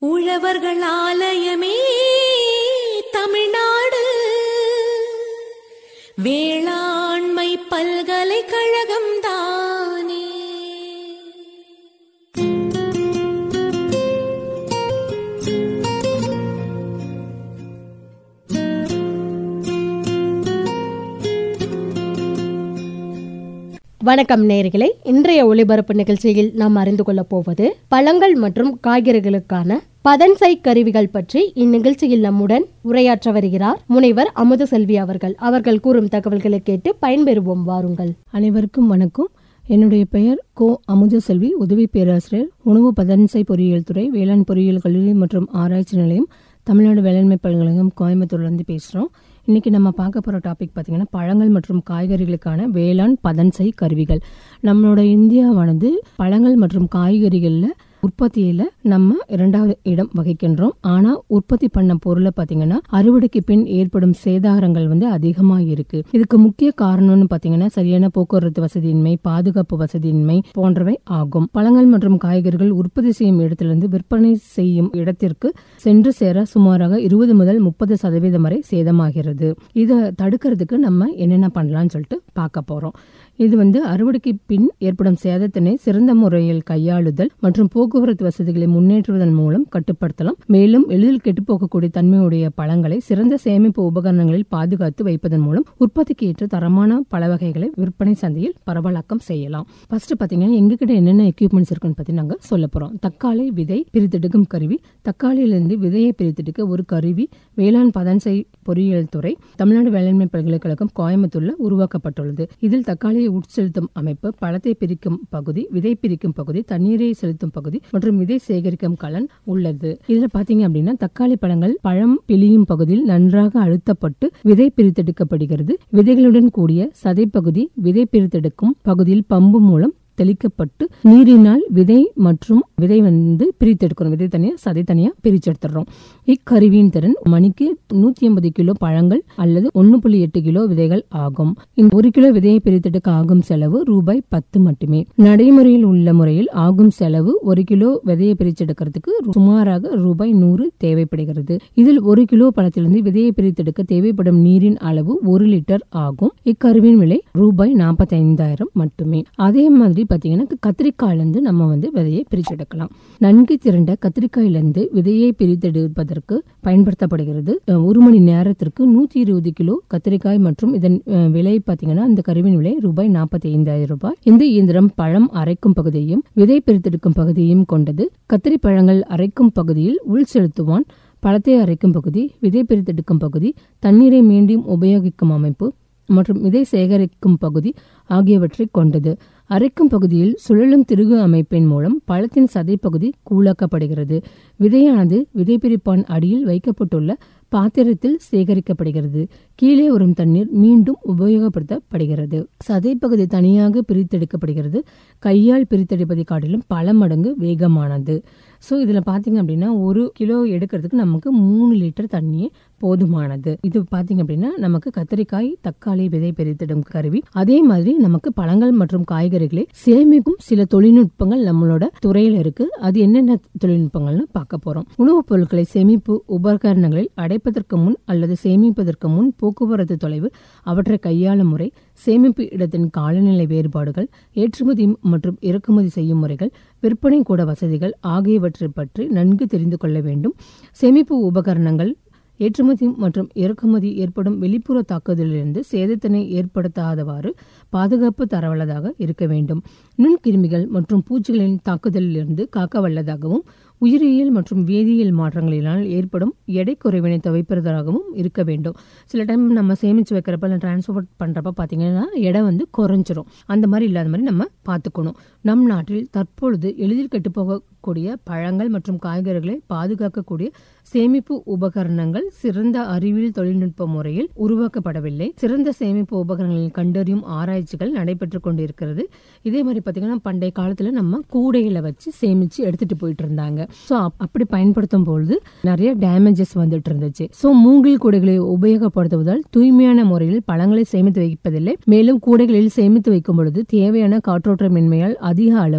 உழவர்கள் ஆலயமே தமிழ்நாடு வேளாண்மை பல்கலைக்கழகம் தானே வணக்கம் நேயர்களே இன்றைய ஒளிபரப்பு நிகழ்ச்சியில் நாம் அறிந்து கொள்ளப் போவது பழங்கள் மற்றும் காய்கறிகளுக்கான பதன்சை கருவிகள் பற்றி இந்நிகழ்ச்சியில் நம்முடன் உரையாற்ற வருகிறார் முனைவர் அமுதசெல்வி அவர்கள் அவர்கள் கூறும் தகவல்களை கேட்டு பயன்பெறுவோம் வாருங்கள் அனைவருக்கும் வணக்கம் என்னுடைய பெயர் கோ அமுதசெல்வி உதவி பேராசிரியர் உணவு பதன்சை பொறியியல் துறை வேளாண் பொறியியல் கல்லூரி மற்றும் ஆராய்ச்சி நிலையம் தமிழ்நாடு வேளாண்மை பல்கலைக்கழகம் கோயம்புத்தூர்லேருந்து பேசுகிறோம் இன்றைக்கி நம்ம பார்க்க போகிற டாபிக் பார்த்திங்கன்னா பழங்கள் மற்றும் காய்கறிகளுக்கான வேளாண் பதன்சை கருவிகள் நம்மளோட இந்தியாவானது பழங்கள் மற்றும் காய்கறிகளில் உற்பத்தியில நம்ம இரண்டாவது இடம் வகிக்கின்றோம் ஆனா உற்பத்தி பண்ண பொருளை பாத்தீங்கன்னா அறுவடைக்கு பின் ஏற்படும் சேதாரங்கள் வந்து அதிகமா இருக்கு இதுக்கு முக்கிய காரணம்னு பாத்தீங்கன்னா சரியான போக்குவரத்து வசதியின்மை பாதுகாப்பு வசதியின்மை போன்றவை ஆகும் பழங்கள் மற்றும் காய்கறிகள் உற்பத்தி செய்யும் இடத்திலிருந்து விற்பனை செய்யும் இடத்திற்கு சென்று சேர சுமாராக இருபது முதல் முப்பது சதவீதம் வரை சேதமாகிறது இதை தடுக்கிறதுக்கு நம்ம என்னென்ன பண்ணலாம்னு சொல்லிட்டு பார்க்க போறோம் இது வந்து அறுவடைக்கு பின் ஏற்படும் சேதத்தினை சிறந்த முறையில் கையாளுதல் மற்றும் போக்குவரத்து வசதிகளை முன்னேற்றுவதன் மூலம் கட்டுப்படுத்தலாம் மேலும் எளிதில் கெட்டுப்போகக்கூடிய தன்மையுடைய பழங்களை சிறந்த சேமிப்பு உபகரணங்களில் பாதுகாத்து வைப்பதன் மூலம் உற்பத்திக்கு ஏற்ற தரமான பழ வகைகளை விற்பனை சந்தையில் பரவலாக்கம் செய்யலாம் ஃபர்ஸ்ட் பாத்தீங்கன்னா எங்ககிட்ட என்னென்ன எக்யூப்மெண்ட்ஸ் இருக்குன்னு பத்தி நாங்க சொல்ல போறோம் தக்காளி விதை பிரித்தெடுக்கும் கருவி தக்காளியிலிருந்து விதையை பிரித்தெடுக்க ஒரு கருவி வேளாண் பதன்சை பொறியியல் துறை தமிழ்நாடு வேளாண்மை பல்கலைக்கழகம் கோயம்புத்தூர்ல உருவாக்கப்பட்டுள்ளது இதில் தக்காளியை உட்செலுத்தும் அமைப்பு பழத்தை பிரிக்கும் பகுதி விதை பிரிக்கும் பகுதி தண்ணீரை செலுத்தும் பகுதி மற்றும் விதை சேகரிக்கும் கலன் உள்ளது இதுல பாத்தீங்க அப்படின்னா தக்காளி பழங்கள் பழம் பிழியும் பகுதியில் நன்றாக அழுத்தப்பட்டு விதை பிரித்தெடுக்கப்படுகிறது விதைகளுடன் கூடிய சதைப்பகுதி விதை பிரித்தெடுக்கும் பகுதியில் பம்பு மூலம் தெளிக்கப்பட்டு நீரினால் விதை மற்றும் விதை வந்து பிரித்தெடுக்கணும் விதை தனியா சதை தனியா பிரிச்செடுத்துடுறோம் இக்கருவியின் திறன் மணிக்கு நூத்தி ஐம்பது கிலோ பழங்கள் அல்லது ஒன்னு புள்ளி எட்டு கிலோ விதைகள் ஆகும் இந்த ஒரு கிலோ விதையை பிரித்தெடுக்க ஆகும் செலவு ரூபாய் பத்து மட்டுமே நடைமுறையில் உள்ள முறையில் ஆகும் செலவு ஒரு கிலோ விதையை பிரிச்செடுக்கிறதுக்கு சுமாராக ரூபாய் நூறு தேவைப்படுகிறது இதில் ஒரு கிலோ பழத்திலிருந்து விதையை பிரித்தெடுக்க தேவைப்படும் நீரின் அளவு ஒரு லிட்டர் ஆகும் இக்கருவியின் விலை ரூபாய் நாற்பத்தி ஐந்தாயிரம் மட்டுமே அதே மாதிரி பாத்தீங்கன்னா கத்திரிக்காயிலிருந்து நம்ம வந்து விதையை பிரிச்செடுக்கலாம் நன்கு திரண்ட கத்திரிக்காயிலிருந்து விதையை பிரித்தெடுப்பதற்கு பயன்படுத்தப்படுகிறது அஹ், ஒரு மணி நேரத்திற்கு நூத்தி இருபது கிலோ கத்திரிக்காய் மற்றும் இதன் அஹ், விலை பாத்தீங்கன்னா இந்த கருவின் விலை ரூபாய் நாற்பத்தி ஐந்தாயிரம் ரூபாய் இந்த இயந்திரம் பழம் அரைக்கும் பகுதியையும் விதை பிரித்தெடுக்கும் பகுதியையும் கொண்டது கத்திரி பழங்கள் அரைக்கும் பகுதியில் உள் செலுத்துவான் பழத்தை அரைக்கும் பகுதி விதை பிரித்தெடுக்கும் பகுதி தண்ணீரை மீண்டும் உபயோகிக்கும் அமைப்பு மற்றும் விதை சேகரிக்கும் பகுதி ஆகியவற்றை கொண்டது அரைக்கும் பகுதியில் சுழலும் திருகு அமைப்பின் மூலம் பழத்தின் சதைப்பகுதி கூழாக்கப்படுகிறது விதையானது விதைபிரிப்பான் அடியில் வைக்கப்பட்டுள்ள பாத்திரத்தில் சேகரிக்கப்படுகிறது கீழே வரும் தண்ணீர் மீண்டும் உபயோகப்படுத்தப்படுகிறது சதைப்பகுதி தனியாக பிரித்தெடுக்கப்படுகிறது கையால் பிரித்தெடுப்பதை காட்டிலும் பல மடங்கு வேகமானது ஸோ இதில் பார்த்தீங்க அப்படின்னா ஒரு கிலோ எடுக்கிறதுக்கு நமக்கு மூணு லிட்டர் தண்ணியே போதுமானது இது பார்த்தீங்க அப்படின்னா நமக்கு கத்திரிக்காய் தக்காளி விதை பிரித்திடும் கருவி அதே மாதிரி நமக்கு பழங்கள் மற்றும் காய்கறிகளை சேமிக்கும் சில தொழில்நுட்பங்கள் நம்மளோட துறையில் இருக்கு அது என்னென்ன தொழில்நுட்பங்கள்னு பார்க்க போறோம் உணவுப் பொருட்களை சேமிப்பு உபகரணங்களில் அடைப்பதற்கு முன் அல்லது சேமிப்பதற்கு முன் போக்குவரத்து தொலைவு அவற்றை கையாளும் முறை சேமிப்பு இடத்தின் காலநிலை வேறுபாடுகள் ஏற்றுமதி மற்றும் இறக்குமதி செய்யும் முறைகள் விற்பனை கூட வசதிகள் ஆகியவற்றை பற்றி நன்கு தெரிந்து கொள்ள வேண்டும் சேமிப்பு உபகரணங்கள் ஏற்றுமதி மற்றும் இறக்குமதி ஏற்படும் வெளிப்புற தாக்குதலிலிருந்து சேதத்தினை ஏற்படுத்தாதவாறு பாதுகாப்பு தரவல்லதாக இருக்க வேண்டும் நுண்கிருமிகள் மற்றும் பூச்சிகளின் தாக்குதலிலிருந்து காக்க வல்லதாகவும் உயிரியல் மற்றும் வேதியியல் மாற்றங்களினால் ஏற்படும் எடை குறைவினை தவிர்ப்பதாகவும் இருக்க வேண்டும் சில டைம் நம்ம சேமிச்சு வைக்கிறப்ப இல்லை டிரான்ஸ்போர்ட் பண்ணுறப்ப பார்த்தீங்கன்னா எடை வந்து குறைஞ்சிரும் அந்த மாதிரி இல்லாத மாதிரி நம்ம பார்த்துக்கணும் நம் நாட்டில் தற்பொழுது எளிதில் கெட்டுப்போகக்கூடிய பழங்கள் மற்றும் காய்கறிகளை பாதுகாக்கக்கூடிய சேமிப்பு உபகரணங்கள் சிறந்த அறிவியல் தொழில்நுட்ப முறையில் உருவாக்கப்படவில்லை சிறந்த சேமிப்பு உபகரணங்களில் கண்டறியும் ஆராய்ச்சிகள் நடைபெற்றுக் கொண்டிருக்கிறது இதே மாதிரி பார்த்தீங்கன்னா பண்டைய காலத்துல நம்ம கூடைகளை வச்சு சேமிச்சு எடுத்துட்டு போயிட்டு இருந்தாங்க ஸோ அப்படி பயன்படுத்தும் பொழுது நிறைய டேமேஜஸ் வந்துட்டு இருந்துச்சு ஸோ மூங்கில் கூடைகளை உபயோகப்படுத்துவதால் தூய்மையான முறையில் பழங்களை சேமித்து வைப்பதில்லை மேலும் கூடைகளில் சேமித்து வைக்கும் பொழுது தேவையான காற்றோட்டமின்மையால் அதிக அளவு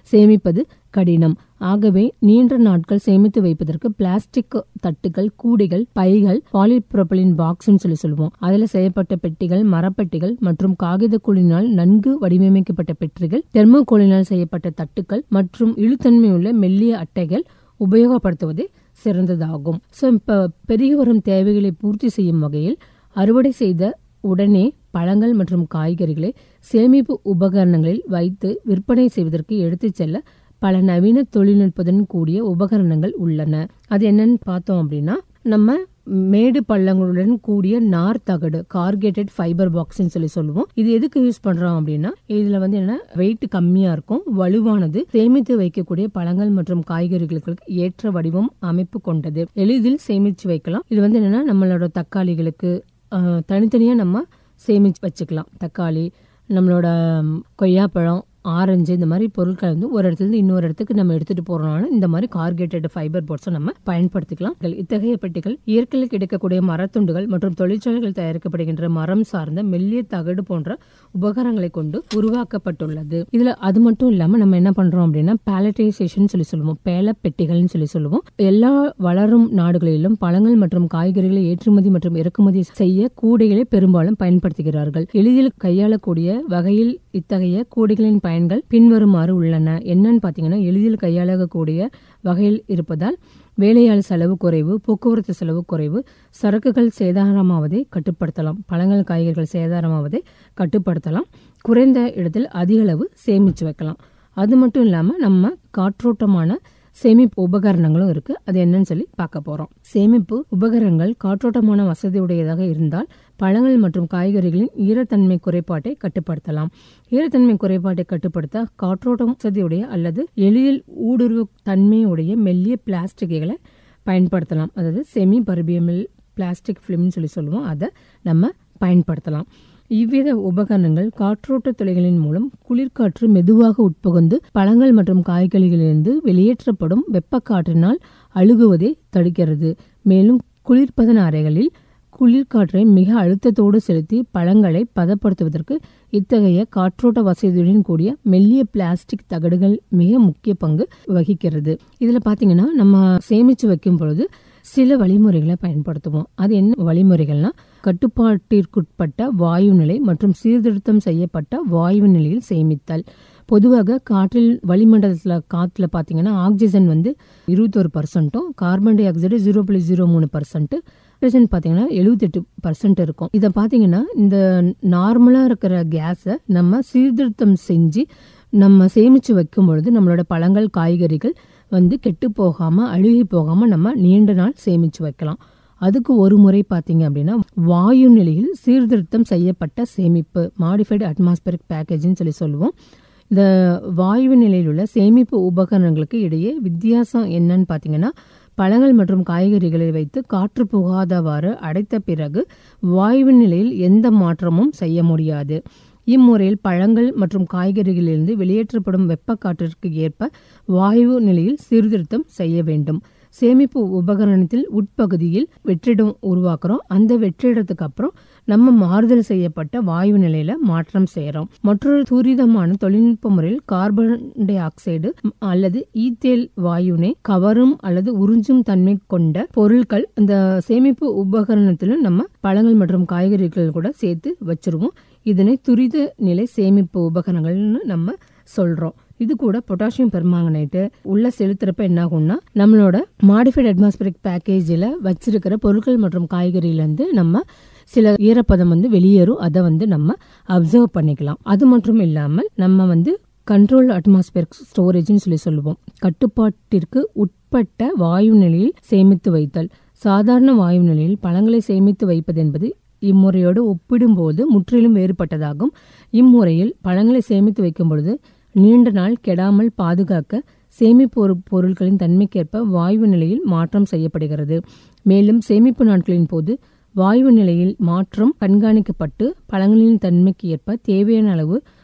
சேமிப்பது கடினம் ஆகவே நீண்ட நாட்கள் சேமித்து வைப்பதற்கு பிளாஸ்டிக் தட்டுகள் கூடைகள் பைகள் பாலிப்ரோபலின் பாக்ஸ்னு சொல்லி சொல்லுவோம் அதில் செய்யப்பட்ட பெட்டிகள் மரப்பெட்டிகள் மற்றும் காகித கூலினால் நன்கு வடிவமைக்கப்பட்ட பெட்டிகள் தெர்மோகோலினால் செய்யப்பட்ட தட்டுக்கள் மற்றும் இழுத்தன்மையுள்ள மெல்லிய அட்டைகள் உபயோகப்படுத்துவது சிறந்ததாகும் ஸோ இப்போ பெருகி வரும் தேவைகளை பூர்த்தி செய்யும் வகையில் அறுவடை செய்த உடனே பழங்கள் மற்றும் காய்கறிகளை சேமிப்பு உபகரணங்களில் வைத்து விற்பனை செய்வதற்கு எடுத்துச் செல்ல பல நவீன தொழில்நுட்பத்துடன் கூடிய உபகரணங்கள் உள்ளன அது என்னன்னு பார்த்தோம் அப்படின்னா நம்ம மேடு பள்ளங்களுடன் கூடிய நார் தகடு கார்கேட்டட் ஃபைபர் பாக்ஸ்ன்னு சொல்லி சொல்லுவோம் இது எதுக்கு யூஸ் பண்றோம் அப்படின்னா இதுல வந்து என்ன வெயிட் கம்மியா இருக்கும் வலுவானது சேமித்து வைக்கக்கூடிய பழங்கள் மற்றும் காய்கறிகளுக்கு ஏற்ற வடிவம் அமைப்பு கொண்டது எளிதில் சேமிச்சு வைக்கலாம் இது வந்து என்னன்னா நம்மளோட தக்காளிகளுக்கு ஆஹ், தனித்தனியா நம்ம சேமிச்சு வச்சுக்கலாம் தக்காளி நம்மளோட ம், கொய்யாப்பழம் ஆரஞ்சு இந்த மாதிரி பொருட்கள் வந்து ஒரு இடத்துல இருந்து இன்னொரு இடத்துக்கு நம்ம எடுத்துட்டு போறோம்னாலும் இந்த மாதிரி கார்கேட்டட் ஃபைபர் போர்ட்ஸை நம்ம பயன்படுத்திக்கலாம் இத்தகைய பெட்டிகள் இயற்கையில் கிடைக்கக்கூடிய மரத்துண்டுகள் மற்றும் தொழிற்சாலைகள் தயாரிக்கப்படுகின்ற மரம் சார்ந்த மெல்லிய தகடு போன்ற உபகரணங்களை கொண்டு உருவாக்கப்பட்டுள்ளது இதுல அது மட்டும் இல்லாம நம்ம என்ன பண்றோம் அப்படின்னா பேலட்டைசேஷன் சொல்லி சொல்லுவோம் பேல பெட்டிகள்னு சொல்லி சொல்லுவோம் எல்லா வளரும் நாடுகளிலும் பழங்கள் மற்றும் காய்கறிகளை ஏற்றுமதி மற்றும் இறக்குமதி செய்ய கூடைகளை பெரும்பாலும் பயன்படுத்துகிறார்கள் எளிதில் கையாளக்கூடிய வகையில் இத்தகைய கூடைகளின் பயன்கள் பின்வருமாறு உள்ளன என்னன்னு பாத்தீங்கன்னா எளிதில் கையாளக்கூடிய வகையில் இருப்பதால் வேலையாள் செலவு குறைவு போக்குவரத்து செலவு குறைவு சரக்குகள் சேதாரமாவதை கட்டுப்படுத்தலாம் பழங்கள் காய்கறிகள் சேதாரமாவதை கட்டுப்படுத்தலாம் குறைந்த இடத்தில் அதிக அளவு சேமிச்சு வைக்கலாம் அது மட்டும் இல்லாம நம்ம காற்றோட்டமான சேமிப்பு உபகரணங்களும் இருக்கு அது என்னன்னு சொல்லி பார்க்க போறோம் சேமிப்பு உபகரணங்கள் காற்றோட்டமான வசதியுடையதாக இருந்தால் பழங்கள் மற்றும் காய்கறிகளின் ஈரத்தன்மை குறைபாட்டை கட்டுப்படுத்தலாம் ஈரத்தன்மை குறைபாட்டை கட்டுப்படுத்த காற்றோட்டம் வசதியுடைய அல்லது எளிதில் ஊடுருவு தன்மையுடைய மெல்லிய பிளாஸ்டிக்குகளை பயன்படுத்தலாம் அதாவது செமி பர்பியமில் பிளாஸ்டிக் ஃபிலிம்னு சொல்லி சொல்லுவோம் அதை நம்ம பயன்படுத்தலாம் இவ்வித உபகரணங்கள் காற்றோட்ட துளைகளின் மூலம் குளிர்காற்று மெதுவாக உட்புகுந்து பழங்கள் மற்றும் காய்கறிகளிலிருந்து வெளியேற்றப்படும் வெப்பக்காற்றினால் அழுகுவதை தடுக்கிறது மேலும் குளிர்பதன அறைகளில் குளிர்காற்றை மிக அழுத்தத்தோடு செலுத்தி பழங்களை பதப்படுத்துவதற்கு இத்தகைய காற்றோட்ட வசதியுடன் கூடிய மெல்லிய பிளாஸ்டிக் தகடுகள் மிக முக்கிய பங்கு வகிக்கிறது இதுல பாத்தீங்கன்னா நம்ம சேமிச்சு வைக்கும் பொழுது சில வழிமுறைகளை பயன்படுத்துவோம் அது என்ன வழிமுறைகள்னா கட்டுப்பாட்டிற்குட்பட்ட வாயு நிலை மற்றும் சீர்திருத்தம் செய்யப்பட்ட வாயு நிலையில் சேமித்தல் பொதுவாக காற்றில் வளிமண்டலத்தில் காற்றுல பார்த்தீங்கன்னா ஆக்சிஜன் வந்து இருபத்தொரு பர்சன்ட்டும் கார்பன் டை ஆக்சைடு ஜீரோ புள்ளி ஜீரோ மூணு பர்சன்ட் ஹைட்ரஜன் பார்த்தீங்கன்னா எழுபத்தெட்டு பர்சன்ட் இருக்கும் இதை பார்த்தீங்கன்னா இந்த நார்மலாக இருக்கிற கேஸை நம்ம சீர்திருத்தம் செஞ்சு நம்ம சேமிச்சு வைக்கும் பொழுது நம்மளோட பழங்கள் காய்கறிகள் வந்து கெட்டு போகாம அழுகி போகாம நம்ம நீண்ட நாள் சேமிச்சு வைக்கலாம் அதுக்கு ஒரு முறை பார்த்தீங்க அப்படின்னா வாயு நிலையில் சீர்திருத்தம் செய்யப்பட்ட சேமிப்பு மாடிஃபைடு அட்மாஸ்பரிக் பேக்கேஜ்னு சொல்லி சொல்லுவோம் இந்த வாயு நிலையில் உள்ள சேமிப்பு உபகரணங்களுக்கு இடையே வித்தியாசம் என்னன்னு பார்த்தீங்கன்னா பழங்கள் மற்றும் காய்கறிகளை வைத்து காற்று புகாதவாறு அடைத்த பிறகு வாயு நிலையில் எந்த மாற்றமும் செய்ய முடியாது இம்முறையில் பழங்கள் மற்றும் காய்கறிகளிலிருந்து வெளியேற்றப்படும் வெப்ப காற்றிற்கு ஏற்ப வாயு நிலையில் சீர்திருத்தம் செய்ய வேண்டும் சேமிப்பு உபகரணத்தில் உட்பகுதியில் வெற்றிடம் உருவாக்குறோம் அந்த வெற்றிடத்துக்கு அப்புறம் நம்ம மாறுதல் செய்யப்பட்ட வாயு நிலையில மாற்றம் செய்யறோம் மற்றொரு துரிதமான தொழில்நுட்ப முறையில் கார்பன் டை ஆக்சைடு அல்லது ஈத்தேல் வாயுனை கவரும் அல்லது உறிஞ்சும் தன்மை கொண்ட பொருட்கள் இந்த சேமிப்பு உபகரணத்திலும் நம்ம பழங்கள் மற்றும் காய்கறிகள் கூட சேர்த்து வச்சிருவோம் இதனை துரித நிலை சேமிப்பு உபகரணங்கள்னு நம்ம சொல்றோம் இது கூட பொட்டாசியம் பெர்மாங்கனேட்டு உள்ள செலுத்துறப்ப என்ன ஆகும்னா நம்மளோட மாடிஃபைட் அட்மாஸ்பரிக் பேக்கேஜில் வச்சிருக்கிற பொருட்கள் மற்றும் காய்கறியிலேருந்து நம்ம சில ஈரப்பதம் வந்து வெளியேறும் அதை வந்து நம்ம அப்சர்வ் பண்ணிக்கலாம் அது மட்டும் இல்லாமல் நம்ம வந்து கண்ட்ரோல் அட்மாஸ்பியர் ஸ்டோரேஜ்னு சொல்லி சொல்லுவோம் கட்டுப்பாட்டிற்கு உட்பட்ட வாயு நிலையில் சேமித்து வைத்தல் சாதாரண வாயு நிலையில் பழங்களை சேமித்து வைப்பது என்பது இம்முறையோடு ஒப்பிடும்போது முற்றிலும் வேறுபட்டதாகும் இம்முறையில் பழங்களை சேமித்து வைக்கும் பொழுது நீண்ட நாள் கெடாமல் பாதுகாக்க சேமிப்பு பொரு- பொருட்களின் தன்மைக்கேற்ப வாயு நிலையில் மாற்றம் செய்யப்படுகிறது மேலும் சேமிப்பு நாட்களின் போது வாயு நிலையில் மாற்றம் கண்காணிக்கப்பட்டு பழங்களின் தன்மைக்கு ஏற்ப தேவையான அளவு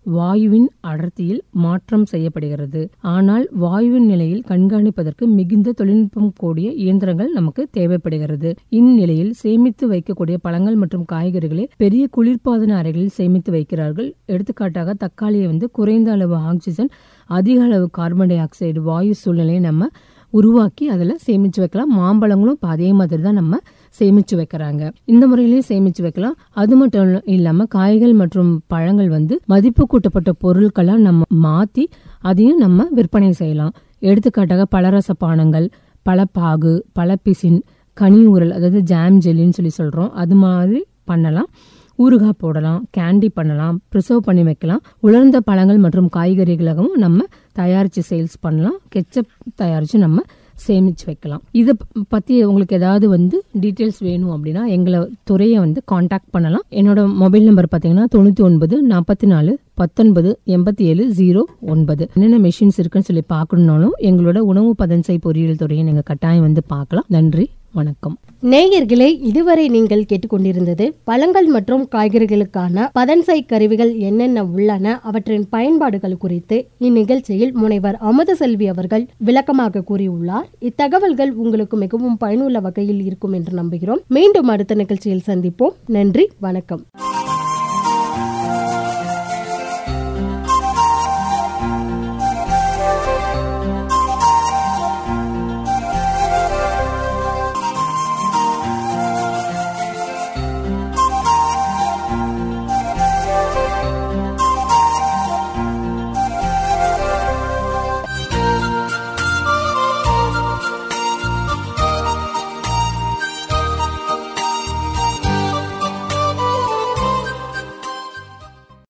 வாயுவின் அடர்த்தியில் மாற்றம் செய்யப்படுகிறது ஆனால் வாயுவின் நிலையில் கண்காணிப்பதற்கு மிகுந்த தொழில்நுட்பம் கூடிய இயந்திரங்கள் நமக்கு தேவைப்படுகிறது இந்நிலையில் சேமித்து வைக்கக்கூடிய பழங்கள் மற்றும் காய்கறிகளை பெரிய குளிர்பாதன அறைகளில் சேமித்து வைக்கிறார்கள் எடுத்துக்காட்டாக தக்காளியை வந்து குறைந்த அளவு ஆக்சிஜன் அதிக அளவு கார்பன் டை ஆக்சைடு வாயு சூழ்நிலையை நம்ம உருவாக்கி அதில் சேமித்து வைக்கலாம் மாம்பழங்களும் இப்போ அதே மாதிரி தான் நம்ம சேமித்து வைக்கிறாங்க இந்த முறையிலையும் சேமித்து வைக்கலாம் அது மட்டும் இல்லாமல் காய்கள் மற்றும் பழங்கள் வந்து மதிப்பு கூட்டப்பட்ட பொருட்களாக நம்ம மாற்றி அதையும் நம்ம விற்பனை செய்யலாம் எடுத்துக்காட்டாக பலரச பானங்கள் பழப்பாகு பழப்பிசின் கனி ஊரல் அதாவது ஜாம் ஜெல்லின்னு சொல்லி சொல்கிறோம் அது மாதிரி பண்ணலாம் ஊறுகாய் போடலாம் கேண்டி பண்ணலாம் ப்ரிசர்வ் பண்ணி வைக்கலாம் உலர்ந்த பழங்கள் மற்றும் காய்கறிகளாகவும் நம்ம தயாரித்து சேல்ஸ் பண்ணலாம் கெச்சப் தயாரித்து நம்ம சேமித்து வைக்கலாம் இதை பற்றி உங்களுக்கு ஏதாவது வந்து டீட்டெயில்ஸ் வேணும் அப்படின்னா எங்களை துறையை வந்து காண்டாக்ட் பண்ணலாம் என்னோட மொபைல் நம்பர் பார்த்தீங்கன்னா தொண்ணூற்றி ஒன்பது நாற்பத்தி நாலு பத்தொன்பது எண்பத்தி ஏழு ஜீரோ ஒன்பது என்னென்ன மெஷின்ஸ் இருக்குன்னு சொல்லி பார்க்கணுன்னாலும் எங்களோட உணவு பதன்சை பொறியியல் துறையை நீங்கள் கட்டாயம் வந்து பார்க்கலாம் நன்றி வணக்கம் நேயர்களே இதுவரை நீங்கள் கேட்டுக்கொண்டிருந்தது பழங்கள் மற்றும் காய்கறிகளுக்கான பதன்சை கருவிகள் என்னென்ன உள்ளன அவற்றின் பயன்பாடுகள் குறித்து இந்நிகழ்ச்சியில் முனைவர் அமுதசெல்வி அவர்கள் விளக்கமாக கூறியுள்ளார் இத்தகவல்கள் உங்களுக்கு மிகவும் பயனுள்ள வகையில் இருக்கும் என்று நம்புகிறோம் மீண்டும் அடுத்த நிகழ்ச்சியில் சந்திப்போம் நன்றி வணக்கம்